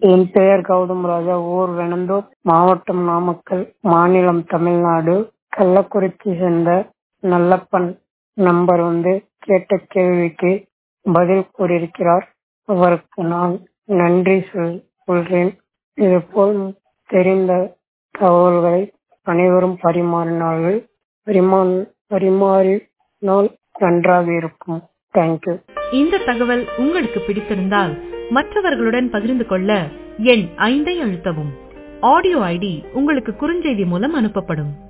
என் பெயர் கௌதம் ராஜா ஊர் வெனந்தூர் மாவட்டம் நாமக்கல் மாநிலம் தமிழ்நாடு கள்ளக்குறிச்சி சேர்ந்த நல்லப்பன் நம்பர் வந்து கேட்ட கேள்விக்கு பதில் கூறியிருக்கிறார் அவருக்கு நான் நன்றி சொல் கொள்கிறேன் இதுபோல் தெரிந்த தகவல்களை அனைவரும் பரிமாறினார்கள் பரிமாற் பரிமாறினால் நன்றாக இருக்கும் தேங்க்யூ இந்த தகவல் உங்களுக்கு பிடித்திருந்தால் மற்றவர்களுடன் பகிர்ந்து கொள்ள எண் ஐந்தை அழுத்தவும் ஆடியோ ஐடி உங்களுக்கு குறுஞ்செய்தி மூலம் அனுப்பப்படும்